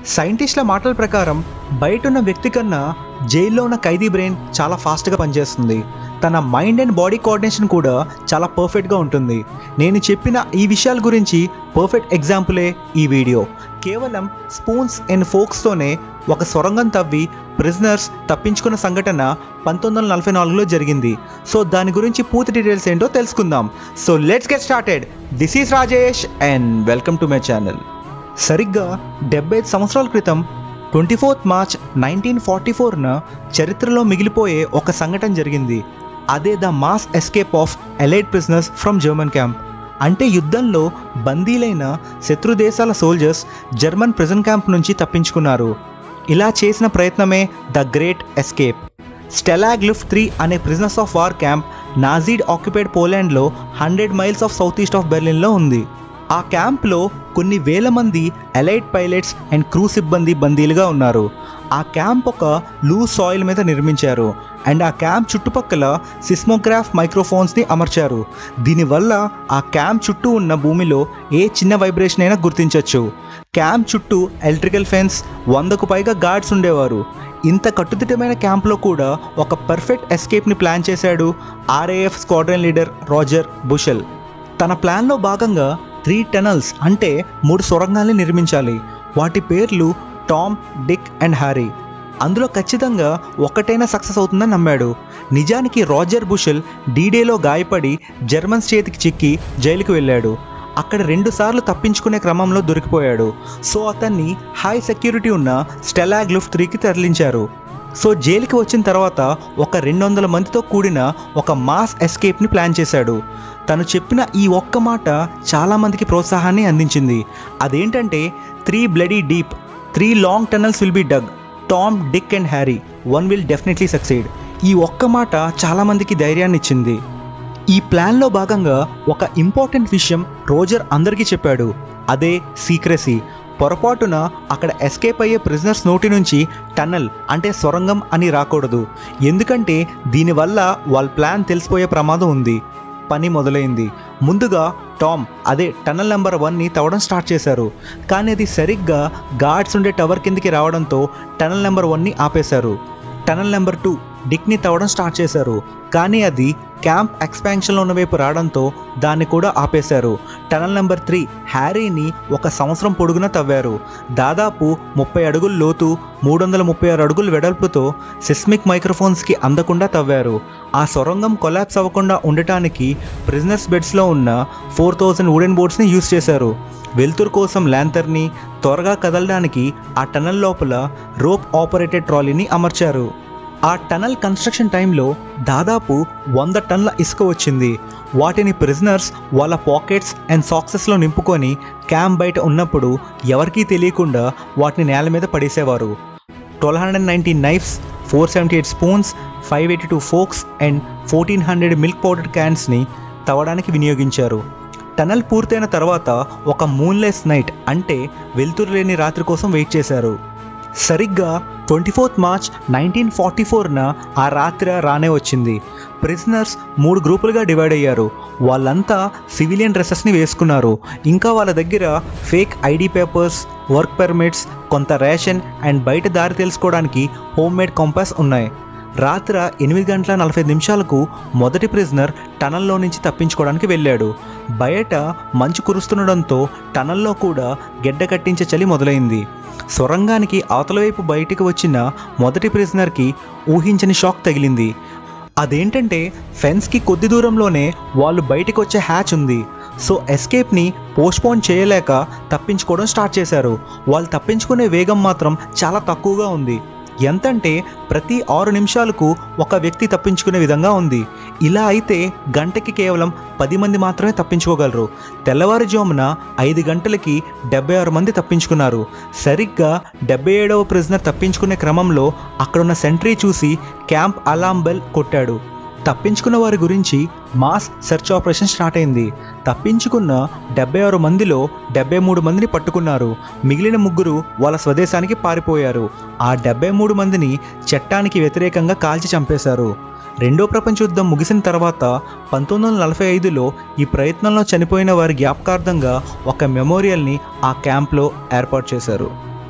సైంటిస్టుల మాటల ప్రకారం బయట ఉన్న వ్యక్తి కన్నా జైల్లో ఉన్న ఖైదీ బ్రెయిన్ చాలా ఫాస్ట్గా పనిచేస్తుంది తన మైండ్ అండ్ బాడీ కోఆర్డినేషన్ కూడా చాలా పర్ఫెక్ట్గా ఉంటుంది నేను చెప్పిన ఈ విషయాల గురించి పర్ఫెక్ట్ ఎగ్జాంపులే ఈ వీడియో కేవలం స్పూన్స్ అండ్ ఫోక్స్తోనే ఒక సొరంగం తవ్వి ప్రిజనర్స్ తప్పించుకున్న సంఘటన పంతొమ్మిది వందల నలభై నాలుగులో జరిగింది సో దాని గురించి పూర్తి డీటెయిల్స్ ఏంటో తెలుసుకుందాం so let's get started this is Rajesh and welcome to my channel సరిగ్గా డెబ్బై ఐదు సంవత్సరాల క్రితం twenty fourth March nineteen forty ఫోర్న చరిత్రలో మిగిలిపోయే ఒక సంఘటన జరిగింది అదే the mass escape of elite prisoners from German camp అంటే యుద్ధంలో బందీలైన శత్రు దేశాల సోల్జర్స్ జర్మన్ ప్రిజన్ క్యాంప్ నుంచి తప్పించుకున్నారు ఇలా చేసిన ప్రయత్నమే the great escape Stalag Luft three అనే ప్రిజనర్స్ ఆఫ్ వార్ క్యాంప్ నాజీడ్ ఆక్యుపైడ్ పోలాండ్లో hundred miles of south east of బెర్లిన్లో ఉంది ఆ క్యాంప్లో కొన్ని వేల మంది ఎలైట్ పైలట్స్ అండ్ క్రూ సిబ్బంది బందీలుగా ఉన్నారు ఆ క్యాంప్ ఒక లూజ్ సాయిల్ మీద నిర్మించారు అండ్ ఆ క్యాంప్ చుట్టుపక్కల సిస్మోగ్రాఫ్ మైక్రోఫోన్స్ని అమర్చారు దీనివల్ల ఆ క్యాంప్ చుట్టూ ఉన్న భూమిలో ఏ చిన్న వైబ్రేషన్ అయినా గుర్తించవచ్చు క్యాంప్ చుట్టూ ఎలక్ట్రికల్ ఫెన్స్ వందకు పైగా గార్డ్స్ ఉండేవారు ఇంత కట్టుదిట్టమైన క్యాంప్లో కూడా ఒక పర్ఫెక్ట్ ఎస్కేప్ని ప్లాన్ చేశాడు RAF squadron leader Roger Bushell తన ప్లాన్లో భాగంగా త్రీ టనల్స్ అంటే మూడు సొరంగాల్ని నిర్మించాలి వాటి పేర్లు టామ్ డిక్ అండ్ హ్యారీ అందులో ఖచ్చితంగా ఒక్కటైనా సక్సెస్ అవుతుందని నమ్మాడు నిజానికి రాజర్ బుషెల్ డీడేలో గాయపడి జర్మన్స్ చేతికి చిక్కి జైలుకు వెళ్ళాడు అక్కడ రెండుసార్లు తప్పించుకునే క్రమంలో దొరికిపోయాడు సో అతన్ని హై సెక్యూరిటీ ఉన్న స్టెలాగ్ లుఫ్ త్రీకి తరలించారు సో జైలుకి వచ్చిన తర్వాత ఒక రెండు వందల మందితో కూడిన ఒక మాస్ ఎస్కేప్ని ప్లాన్ చేశాడు తను చెప్పిన ఈ ఒక్క మాట చాలామందికి ప్రోత్సాహాన్ని అందించింది అదేంటంటే three bloody deep three long tunnels will be dug Tom Dick and Harry one will definitely succeed ఈ ఒక్క మాట చాలామందికి ధైర్యాన్ని ఇచ్చింది ఈ ప్లాన్లో భాగంగా ఒక ఇంపార్టెంట్ విషయం రోజర్ అందరికీ చెప్పాడు అదే సీక్రసీ పొరపాటున అక్కడ ఎస్కేప్ అయ్యే ప్రిజనర్స్ నోటి నుంచి టన్నల్ అంటే సొరంగం అని రాకూడదు ఎందుకంటే దీనివల్ల వాళ్ళ ప్లాన్ తెలిసిపోయే ప్రమాదం ఉంది పని మొదలైంది ముందుగా టామ్ అదే టన్నల్ నెంబర్ వన్ని తవ్వడం స్టార్ట్ చేశారు కానీ అది సరిగ్గా గార్డ్స్ ఉండే టవర్ కిందికి రావడంతో టనల్ నెంబర్ వన్ని ఆపేశారు టనల్ నెంబర్ టూ డిక్ని తవ్వడం స్టార్ట్ చేశారు కానీ అది క్యాంప్ ఎక్స్పాన్షన్లో ఉన్న వైపు రావడంతో దాన్ని కూడా ఆపేశారు టనల్ నెంబర్ త్రీ హ్యారీని ఒక సంవత్సరం పొడుగున తవ్వారు దాదాపు ముప్పై అడుగుల లోతు మూడు వందల ముప్పై ఆరు అడుగుల వెడల్పుతో సిస్మిక్ మైక్రోఫోన్స్కి అందకుండా తవ్వారు ఆ సొరంగం కొలాప్స్ అవ్వకుండా ఉండటానికి ప్రిజనర్స్ బెడ్స్లో ఉన్న ఫోర్ థౌజండ్ వుడెన్ బోర్డ్స్ని యూజ్ చేశారు వెలుతురు కోసం ల్యాంతర్ని త్వరగా కదలడానికి ఆ టనల్ లోపల రోప్ ఆపరేటెడ్ ట్రాలీని అమర్చారు ఆ టనల్ కన్స్ట్రక్షన్ టైంలో దాదాపు వంద టన్నుల ఇసుక వచ్చింది వాటిని ప్రిజనర్స్ వాళ్ళ పాకెట్స్ అండ్ సాక్సెస్లో నింపుకొని క్యాంప్ బయట ఉన్నప్పుడు ఎవరికీ తెలియకుండా వాటిని నేల మీద పడేసేవారు twelve hundred ninety knives four seventy eight spoons five eighty two forks and fourteen hundred milk powder క్యాన్స్ని తవ్వడానికి వినియోగించారు టనల్ పూర్తయిన తర్వాత ఒక మూన్లెస్ నైట్ అంటే వెలుతురు లేని రాత్రి కోసం వెయిట్ చేశారు సరిగ్గా twenty fourth March nineteen forty ఫోర్న ఆ రాత్రి రానే వచ్చింది ప్రిజనర్స్ మూడు గ్రూపులుగా డివైడ్ అయ్యారు వాళ్ళంతా సివిలియన్ డ్రెస్సెస్ని వేసుకున్నారు ఇంకా వాళ్ళ దగ్గర fake ID papers work permits కొంత రేషన్ అండ్ బయట దారి తెలుసుకోవడానికి హోమ్ మేడ్ కంపాస్ ఉన్నాయి రాత్రి ఎనిమిది గంటల నలభై నిమిషాలకు మొదటి ప్రిజనర్ టనల్లో నుంచి తప్పించుకోవడానికి వెళ్ళాడు బయట మంచు కురుస్తుండడంతో టనల్లో కూడా గెడ్డ కట్టించే చలి మొదలైంది సొరంగానికి అవతల వైపు బయటికి వచ్చిన మొదటి ప్రిజనర్కి ఊహించని షాక్ తగిలింది అదేంటంటే ఫెన్స్కి కొద్ది దూరంలోనే వాళ్ళు బయటికి వచ్చే హ్యాచ్ ఉంది సో ఎస్కేప్ని పోస్ట్పోన్ చేయలేక తప్పించుకోవడం స్టార్ట్ చేశారు వాళ్ళు తప్పించుకునే వేగం మాత్రం చాలా తక్కువగా ఉంది ఎంతంటే ప్రతి ఆరు నిమిషాలకు ఒక వ్యక్తి తప్పించుకునే విధంగా ఉంది ఇలా అయితే గంటకి కేవలం పది మంది మాత్రమే తప్పించుకోగలరు తెల్లవారుజామున ఐదు గంటలకి డెబ్బై ఆరు మంది తప్పించుకున్నారు సరిగ్గా డెబ్బై ఏడవ ప్రిజనర్ తప్పించుకునే క్రమంలో అక్కడున్న సెంట్రీ చూసి క్యాంప్ అలాం బెల్ కొట్టాడు తప్పించుకున్న వారి గురించి మాస్ సెర్చ్ ఆపరేషన్ స్టార్ట్ అయింది తప్పించుకున్న డెబ్బై ఆరు మందిలో డెబ్బై మూడు మందిని పట్టుకున్నారు మిగిలిన ముగ్గురు వాళ్ళ స్వదేశానికి పారిపోయారు ఆ డెబ్బై మూడు మందిని చట్టానికి వ్యతిరేకంగా కాల్చి చంపేశారు రెండో ప్రపంచ యుద్ధం ముగిసిన తర్వాత పంతొమ్మిది వందల నలభై ఐదులో ఈ ప్రయత్నంలో చనిపోయిన వారి జ్ఞాపకార్థంగా ఒక మెమోరియల్ని ఆ క్యాంప్లో ఏర్పాటు చేశారు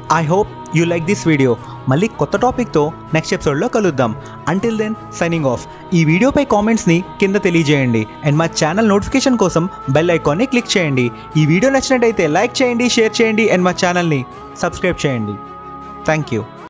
I hope you like this video మళ్ళీ కొత్త టాపిక్తో నెక్స్ట్ ఎపిసోడ్లో కలుద్దాం అంటిల్ దెన్ సైనింగ్ ఆఫ్ ఈ వీడియోపై కామెంట్స్ని కింద తెలియజేయండి అండ్ మా ఛానల్ నోటిఫికేషన్ కోసం బెల్ ఐకాన్ని క్లిక్ చేయండి ఈ వీడియో నచ్చినట్టయితే లైక్ చేయండి షేర్ చేయండి అండ్ మా ఛానల్ని సబ్స్క్రైబ్ చేయండి థ్యాంక్ యూ